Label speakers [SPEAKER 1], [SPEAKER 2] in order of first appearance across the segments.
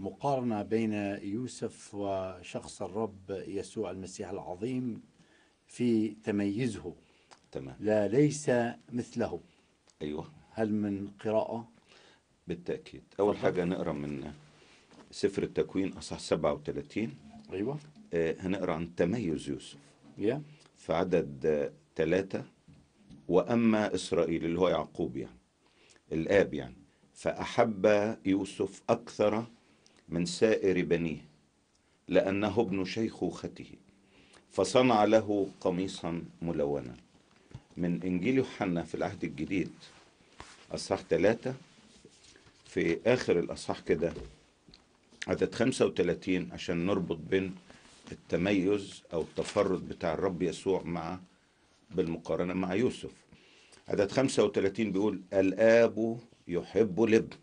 [SPEAKER 1] مقارنة بين يوسف وشخص الرب يسوع المسيح العظيم في تميزه
[SPEAKER 2] تمام
[SPEAKER 1] لا ليس مثله
[SPEAKER 2] ايوه
[SPEAKER 1] هل من قراءة
[SPEAKER 2] بالتاكيد اول
[SPEAKER 1] اتفضل.
[SPEAKER 2] حاجه نقرا من سفر التكوين اصحاح 37
[SPEAKER 1] أيوة
[SPEAKER 2] آه، هنقرا عن تميز يوسف
[SPEAKER 1] يا
[SPEAKER 2] في عدد ثلاثة وأما إسرائيل اللي هو يعقوب يعني الآب يعني فأحب يوسف أكثر من سائر بنيه لأنه ابن شيخوخته فصنع له قميصا ملونا من إنجيل يوحنا في العهد الجديد أصحاح ثلاثة في آخر الأصحاح كده عدد 35 عشان نربط بين التميز او التفرد بتاع الرب يسوع مع بالمقارنه مع يوسف عدد 35 بيقول الاب يحب الابن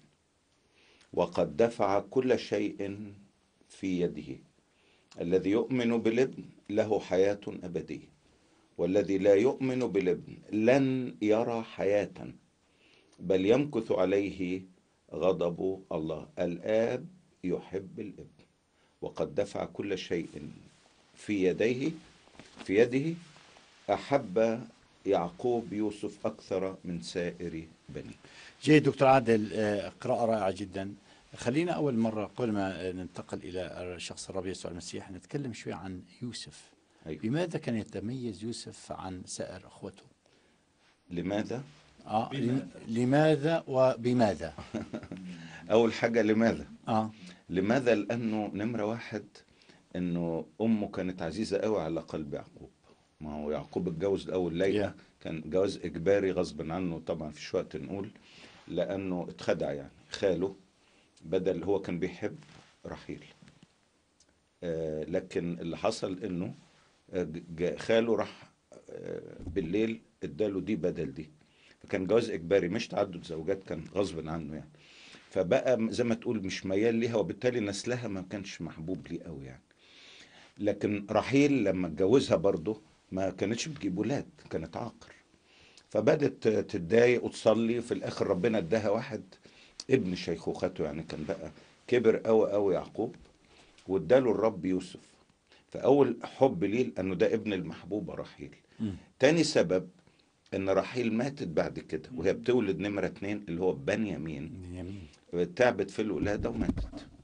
[SPEAKER 2] وقد دفع كل شيء في يده الذي يؤمن بالابن له حياه ابديه والذي لا يؤمن بالابن لن يرى حياه بل يمكث عليه غضب الله الاب يحب الابن وقد دفع كل شيء في يديه في يده أحب يعقوب يوسف أكثر من سائر بنيه
[SPEAKER 1] جيد دكتور عادل آه، قراءة رائعة جدا خلينا أول مرة قبل ما آه، ننتقل إلى شخص الرب يسوع المسيح نتكلم شوي عن يوسف
[SPEAKER 2] أيوة.
[SPEAKER 1] بماذا كان يتميز يوسف عن سائر أخوته
[SPEAKER 2] لماذا؟
[SPEAKER 1] آه لم- لماذا وبماذا
[SPEAKER 2] أول حاجة لماذا؟
[SPEAKER 1] آه
[SPEAKER 2] لماذا؟ لأنه نمرة واحد إنه أمه كانت عزيزة قوي على قلب يعقوب ما هو يعقوب اتجوز الأول ليلى
[SPEAKER 1] Yeah.
[SPEAKER 2] كان جواز إجباري غصب عنه طبعا فيش وقت نقول لأنه اتخدع يعني خاله بدل هو كان بيحب رحيل آه، لكن اللي حصل انه آه، جا- خاله راح آه، بالليل اداله دي بدل دي فكان جواز اجباري مش تعدد زوجات كان غصب عنه يعني فبقى م- زي ما تقول مش ميال ليها وبالتالي نسلها ما كانش محبوب ليه قوي يعني لكن رحيل لما اتجوزها برضه ما كانتش بتجيب ولاد كانت عاقر فبدت تتضايق وتصلي في الاخر ربنا اداها واحد ابن شيخوخته يعني كان بقى كبر قوي قوي يعقوب واداله الرب يوسف فاول حب ليه لانه ده ابن المحبوبه رحيل
[SPEAKER 1] مم.
[SPEAKER 2] تاني سبب ان رحيل ماتت بعد كده وهي بتولد نمره اتنين اللي هو بنيامين
[SPEAKER 1] بنيامين
[SPEAKER 2] تعبت في الولاده وماتت